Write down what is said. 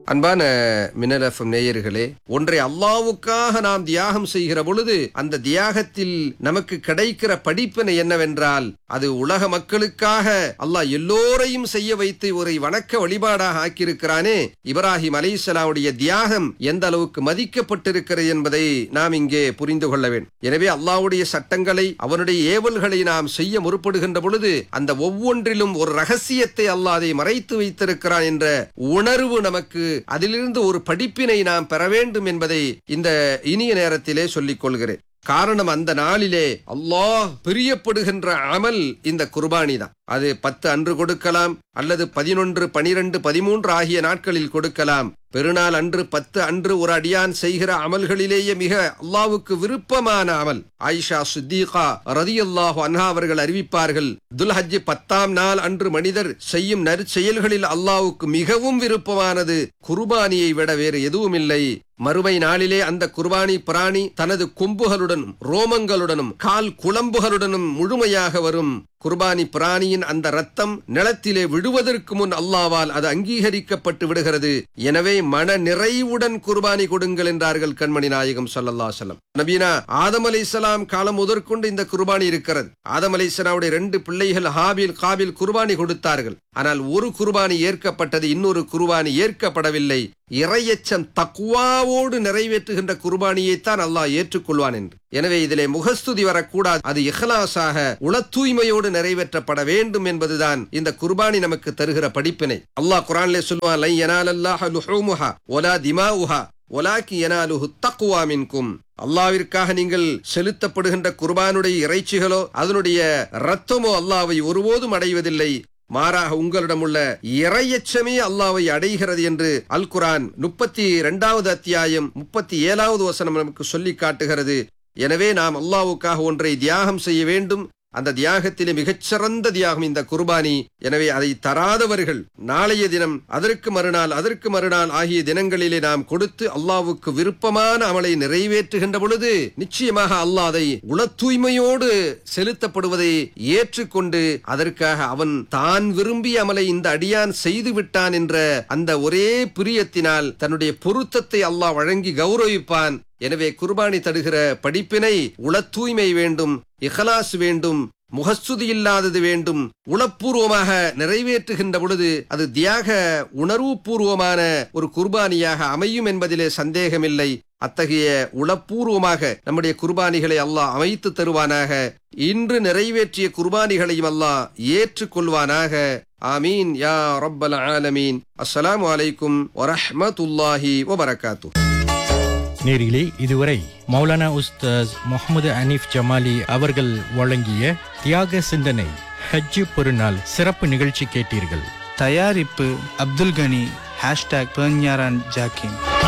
அன்பான மினரஃபம் நேயர்களே ஒன்றை அல்லாவுக்காக நாம் தியாகம் செய்கிற பொழுது அந்த தியாகத்தில் நமக்கு கிடைக்கிற படிப்பினை என்னவென்றால் அது உலக மக்களுக்காக அல்லாஹ் எல்லோரையும் செய்ய வைத்து ஒரு வணக்க வழிபாடாக ஆக்கியிருக்கிறானே இப்ராஹிம் அலைஹிஸ்ஸலாமுடைய தியாகம் எந்த அளவுக்கு மதிக்கப்பட்டிருக்கிறது என்பதை நாம் இங்கே புரிந்து கொள்ள வேண்டும் எனவே அல்லாஹ்வுடைய சட்டங்களை அவனுடைய ஏவல்களை நாம் செய்ய முற்படுகின்ற பொழுது அந்த ஒவ்வொன்றிலும் ஒரு ரகசியத்தை அல்லாஹ் அதை மறைத்து வைத்திருக்கிறான் என்ற உணர்வு நமக்கு அதிலிருந்து ஒரு படிப்பினை நாம் பெற வேண்டும் என்பதை இந்த இனிய நேரத்திலே சொல்லிக் கொள்கிறேன் காரணம் அந்த நாளிலே அல்லாஹ் பிரியப்படுகின்ற அமல் இந்த குர்பானி தான் அது பத்து அன்று கொடுக்கலாம் அல்லது பதினொன்று பனிரெண்டு பதிமூன்று ஆகிய நாட்களில் கொடுக்கலாம் பெருநாள் அன்று பத்து அன்று ஒரு அடியான் செய்கிற அமல்களிலேயே மிக அல்லாவுக்கு விருப்பமான அமல் ஆயிஷா சித்திகா ரதி அல்லாஹு அன்ஹா அவர்கள் அறிவிப்பார்கள் துல்ஹஜ் பத்தாம் நாள் அன்று மனிதர் செய்யும் நற்செயல்களில் அல்லாவுக்கு மிகவும் விருப்பமானது குர்பானியை விட வேறு எதுவும் இல்லை மறுமை நாளிலே அந்த குர்பானி பிராணி தனது கொம்புகளுடனும் ரோமங்களுடனும் கால் குளம்புகளுடனும் முழுமையாக வரும் குர்பானி பிராணியின் அந்த ரத்தம் நிலத்திலே விழுவதற்கு முன் அல்லாவால் அது அங்கீகரிக்கப்பட்டு விடுகிறது எனவே மன நிறைவுடன் குர்பானி கொடுங்கள் என்றார்கள் கண்மணி நாயகம் சல்லல்லா செல்லம் நபீனா ஆதம் அலை காலம் முதற்கொண்டு இந்த குர்பானி இருக்கிறது ஆதம் அலை ரெண்டு பிள்ளைகள் ஹாபில் காபில் குர்பானி கொடுத்தார்கள் ஆனால் ஒரு குர்பானி ஏற்கப்பட்டது இன்னொரு குர்பானி ஏற்கப்படவில்லை இறையச்சம் தக்குவாவோடு நிறைவேற்றுகின்ற குர்பானியைத்தான் அல்லாஹ் ஏற்றுக்கொள்வான் என்று எனவே இதிலே முகஸ்துதி வரக்கூடாது அது இஹ்லாஸாக உள தூய்மையோடு நிறைவேற்றப்பட வேண்டும் என்பதுதான் இந்த குர்பானி நமக்கு தருகிற படிப்பினை அல்லாஹ் குரான்லே சொல்வான் லை யனாலல்லாஹ லுஹூமுஹா வலா திமாஉஹா ஒலாக்கி எனாலுஹு தக்குவா மின்கும் அல்லாவிற்காக நீங்கள் செலுத்தப்படுகின்ற குர்பானுடைய இறைச்சிகளோ அதனுடைய ரத்தமோ அல்லாவை ஒருபோதும் அடைவதில்லை மாறாக உங்களிடம் உள்ள இறையச்சமே அல்லாவை அடைகிறது என்று அல் குரான் முப்பத்தி இரண்டாவது அத்தியாயம் முப்பத்தி ஏழாவது வசனம் நமக்கு சொல்லி காட்டுகிறது எனவே நாம் அல்லாவுக்காக ஒன்றை தியாகம் செய்ய வேண்டும் அந்த தியாகத்திலே மிகச்சிறந்த தியாகம் இந்த குர்பானி எனவே அதை தராதவர்கள் நாளைய தினம் அதற்கு மறுநாள் அதற்கு மறுநாள் ஆகிய தினங்களிலே நாம் கொடுத்து அல்லாவுக்கு விருப்பமான அமலை நிறைவேற்றுகின்ற பொழுது நிச்சயமாக அல்லாஹ் அதை உள தூய்மையோடு செலுத்தப்படுவதை ஏற்றுக்கொண்டு அதற்காக அவன் தான் விரும்பிய அமலை இந்த அடியான் செய்து விட்டான் என்ற அந்த ஒரே பிரியத்தினால் தன்னுடைய பொருத்தத்தை அல்லாஹ் வழங்கி கௌரவிப்பான் எனவே குர்பானி தருகிற படிப்பினை உள தூய்மை வேண்டும் இஹலாஸ் வேண்டும் முகஸ்துதி இல்லாதது வேண்டும் உளப்பூர்வமாக நிறைவேற்றுகின்ற பொழுது அது தியாக உணர்வு பூர்வமான ஒரு குர்பானியாக அமையும் என்பதிலே சந்தேகமில்லை அத்தகைய உளப்பூர்வமாக நம்முடைய குர்பானிகளை அல்லாஹ் அமைத்து தருவானாக இன்று நிறைவேற்றிய குர்பானிகளையும் அல்லாஹ் ஏற்றுக்கொள்வானாக ஆமீன் யா ரப்பல் ஆலமீன் அஸ்ஸலாமு அலைக்கும் வரஹ்மத்துல்லாஹி வபரகாத்து நேரிலே இதுவரை மௌலானா உஸ்தாஸ் முகமது அனீஃப் ஜமாலி அவர்கள் வழங்கிய தியாக சிந்தனை ஹஜ்ஜு பெருநாள் சிறப்பு நிகழ்ச்சி கேட்டீர்கள் தயாரிப்பு அப்துல் கனி ஹேஷ்டாக் பேஞ்ஞாரான் ஜாக்கின்